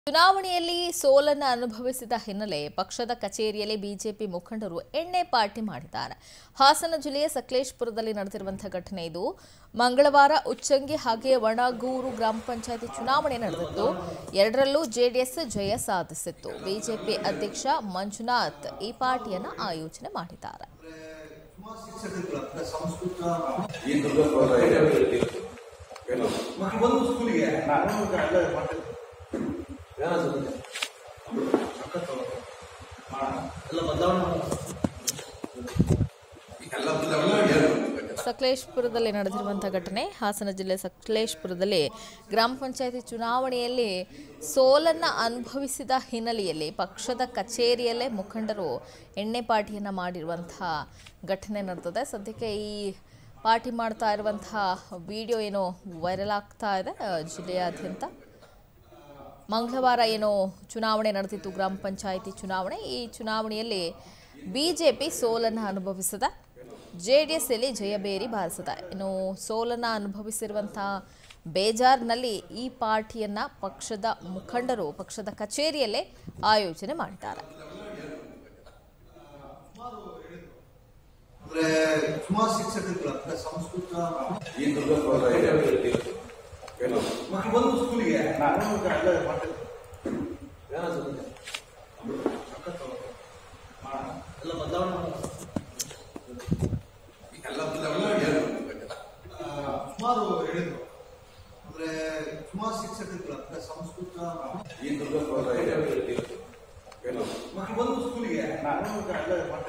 ಚುನಾವಣೆಯಲ್ಲಿ ಸೋಲನ್ನು ಅನುಭವಿಸಿದ ಹಿನ್ನೆಲೆ ಪಕ್ಷದ ಕಚೇರಿಯಲ್ಲಿ ಬಿಜೆಪಿ ಮುಖಂಡರು ಎಣ್ಣೆ ಪಾರ್ಟಿ ಮಾಡಿದ್ದಾರೆ ಹಾಸನ ಜಿಲ್ಲೆಯ ಸಕಲೇಶ್ಪುರದಲ್ಲಿ ನಡೆದಿರುವಂತಹ ಘಟನೆ ಇದು ಮಂಗಳವಾರ ಉಚ್ಚಂಗಿ ಹಾಗೆ ವಣಗೂರು ಗ್ರಾಮ ಪಂಚಾಯತಿ ಚುನಾವಣೆ ನಡೆದಿತ್ತು ಎರಡರಲ್ಲೂ ಜೆಡಿಎಸ್ ಜಯ ಸಾಧಿಸಿತ್ತು ಬಿಜೆಪಿ ಅಧ್ಯಕ್ಷ ಮಂಜುನಾಥ್ ಈ ಪಾರ್ಟಿಯನ್ನು ಆಯೋಜನೆ ಮಾಡಿದ್ದಾರೆ ಶಿಕ್ಷಕರುಗಳ ಸಂಸ್ಕೃತ ಈ ದುರ್ಗ ಪ್ರೋತ್ಸಾಹ ಇದೆ. ಏನು? ಮತ್ತೆ ಒಂದು ಸ್ಕೂಲಿಗೆ ಅಲ್ಲೇ ಮಾಡ್ತಾರೆ. ಸಖತ್ತು. ಎಲ್ಲ ಬದಲಾವಣೆ ಮಾಡೋದು. ಎಲ್ಲ ಬದಲಾವಣೆ ಏನು? ಸಕಲೇಶ್ಪುರದಲ್ಲಿ ನಡೆದಿರುವಂತಹ ಘಟನೆ ಹಾಸನ ಜಿಲ್ಲೆ ಸಕಲೇಶ್ಪುರದಲ್ಲಿ ಗ್ರಾಮ ಪಂಚಾಯತಿ ಚುನಾವಣೆಯಲ್ಲಿ ಸೋಲನ್ನು ಅನುಭವಿಸಿದ ಹಿನ್ನೆಲೆಯಲ್ಲಿ ಪಕ್ಷದ ಕಚೇರಿಯಲ್ಲೇ ಮುಖಂಡರು ಎಣ್ಣೆ ಪಾರ್ಟಿಯನ್ನು ಮಾಡಿರುವಂತಹ ಘಟನೆ ನಡೆದಿದೆ ಸದ್ಯಕ್ಕೆ ಈ ಪಾರ್ಟಿ ಮಾಡ್ತಾ ಇರುವಂತಹ ವಿಡಿಯೋ ಏನೋ ವೈರಲ್ ಆಗ್ತಾ ಇದೆ ಆ, ಜಿಲ್ಲೆಯಾದ್ಯಂತ ಮಂಗಳವಾರ ಏನೋ ಚುನಾವಣೆ ನಡೆದಿತ್ತು ಗ್ರಾಮ ಪಂಚಾಯಿತಿ ಚುನಾವಣೆ ಈ ಚುನಾವಣೆಯಲ್ಲಿ ಬಿಜೆಪಿ ಸೋಲನ್ನು ಅನುಭವಿಸಿದೆ ಜೆ ಡಿ ಎಸ್ ಅಲ್ಲಿ ಜಯಬೇರಿ ಬಾರಿಸಿದೆ ಇನ್ನು ಸೋಲನ್ನು ಅನುಭವಿಸಿರುವಂತಹ ಬೇಜಾರ್ನಲ್ಲಿ ಈ ಪಾರ್ಟಿಯನ್ನ ಪಕ್ಷದ ಮುಖಂಡರು ಪಕ್ಷದ ಕಚೇರಿಯಲ್ಲೇ ಆಯೋಜನೆ ಮಾಡಿದ್ದಾರೆ ಅಂದ್ರೆ ಸುಮಾರು ಶಿಕ್ಷಕರುಗಳ ಸಂಸ್ಕೃತ ಈ ದುರ್ಗ ಪ್ರೋತ್ಸಾಹ ಇದೆ. ಏನು? ಮತ್ತೆ ಒಂದು ಸ್ಕೂಲಿಗೆ ಅಲ್ಲೇ ಮಾಡ್ತಾರೆ. ಸಖತ್ತು. ಎಲ್ಲ ಬದಲಾವಣೆ ಮಾಡೋದು. ಎಲ್ಲ ಬದಲಾವಣೆ ಏನು? ಸುಮಾರು ಹೇಳಿದ್ರು ಅಂದ್ರೆ ಸುಮಾರು ಶಿಕ್ಷಕರುಗಳ ಸಂಸ್ಕೃತ ಈ ದುರ್ಗ ಪ್ರೋತ್ಸಾಹ ಇದೆ. ಏನು? ಮತ್ತೆ ಒಂದು ಸ್ಕೂಲಿಗೆ ಅಲ್ಲೇ ಮಾಡ್ತಾರೆ.